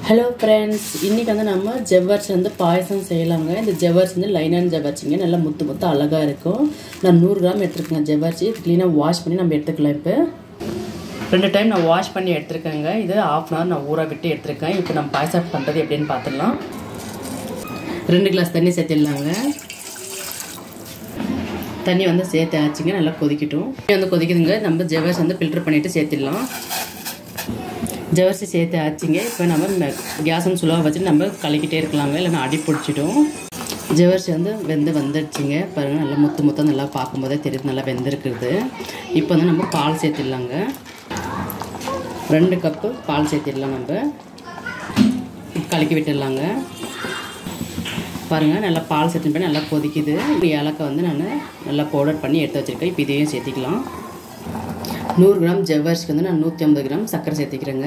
hello friends இன்றைக்கி வந்து நம்ம ஜவ்வரிசி வந்து பாயசம் செய்யலாங்க இந்த ஜவ்வரிசி வந்து லைனான ஜவ்வரிசிங்க நல்லா முத்து முத்து அழகாக இருக்கும் நான் நூறு கிராம் எடுத்துருக்கேன் ஜவ்வரிசி க்ளீனாக வாஷ் பண்ணி நம்ம எடுத்துக்கலாம் இப்போ ரெண்டு டைம் நான் வாஷ் பண்ணி எடுத்துருக்கேங்க இது ஆஃப் அன் ஹவர் நான் ஊற விட்டு எடுத்துருக்கேன் இப்போ நம்ம பாயசம் பண்ணுறது எப்படின்னு பார்த்துடலாம் ரெண்டு கிளாஸ் தண்ணி சேர்த்திடலாங்க தண்ணி வந்து சேர்த்து ஆச்சுங்க நல்லா கொதிக்கட்டும் தண்ணி வந்து கொதிக்குதுங்க நம்ம ஜவ்வரிசி வந்து ஃபில்டர் பண்ணிவிட்டு சேர்த்திடலாம் ஜவரிசி சேர்த்து ஆச்சுங்க இப்போ நம்ம கேஸ் வந்து சுலாக வச்சு நம்ம கலக்கிட்டே இருக்கலாங்க இல்லைன்னா அடி பிடிச்சிடும் ஜவரிசி வந்து வெந்து வந்துடுச்சுங்க பாருங்கள் நல்லா முத்து முத்தம் நல்லா பார்க்கும்போதே தெரியுது நல்லா வெந்திருக்குது இப்போ வந்து நம்ம பால் சேர்த்திடலாங்க ரெண்டு கப்பு பால் சேர்த்திடலாம் நம்ம கலக்கி விட்டுடலாங்க பாருங்கள் நல்லா பால் சேர்த்து பண்ணி நல்லா கொதிக்குது இப்போ ஏலக்காய் வந்து நான் நல்லா பவுடர் பண்ணி எடுத்து வச்சுருக்கேன் இப்போ இதையும் சேர்த்திக்கலாம் நூறு கிராம் ஜவ்வரிசிக்கு வந்து நான் நூற்றி ஐம்பது கிராம் சர்க்கரை சேர்த்திக்கிறேங்க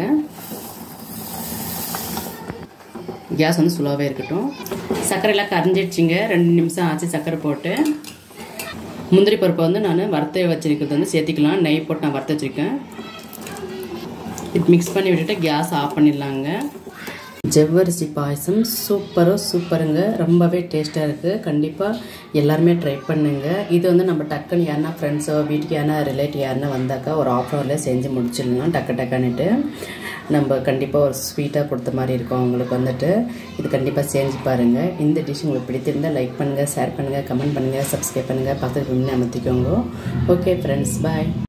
கேஸ் வந்து சுலாவே இருக்கட்டும் சர்க்கரையெல்லாம் கரைஞ்சிடுச்சிங்க ரெண்டு நிமிஷம் ஆச்சு சர்க்கரை போட்டு முந்திரி பருப்பை வந்து நான் வறுத்து வச்சிருக்கிறது வந்து சேர்த்திக்கலாம் நெய் போட்டு நான் வறுத்து வச்சுருக்கேன் இது மிக்ஸ் பண்ணி விட்டுட்டு கேஸ் ஆஃப் பண்ணிடலாங்க ஜவ்வரிசி பாயசம் சூப்பரோ சூப்பருங்க ரொம்பவே டேஸ்ட்டாக இருக்குது கண்டிப்பாக எல்லாருமே ட்ரை பண்ணுங்க இது வந்து நம்ம டக்குன்னு யாருனா ஃப்ரெண்ட்ஸோ வீட்டுக்கு யாருனா ரிலேட்டிவ் யாருனா வந்தாக்கா ஒரு ஆஃப் ஹவரில் செஞ்சு முடிச்சிடலாம் டக்கு டக்குன்னுட்டு நம்ம கண்டிப்பாக ஒரு ஸ்வீட்டாக கொடுத்த மாதிரி இருக்கும் அவங்களுக்கு வந்துட்டு இது கண்டிப்பாக செஞ்சு பாருங்கள் இந்த டிஷ் உங்களுக்கு பிடித்திருந்தால் லைக் பண்ணுங்கள் ஷேர் பண்ணுங்கள் கமெண்ட் பண்ணுங்கள் சப்ஸ்கிரைப் பண்ணுங்கள் பக்கத்துக்கு முன்னே அமர்த்திக்கோங்க ஓகே ஃப்ரெண்ட்ஸ் பாய்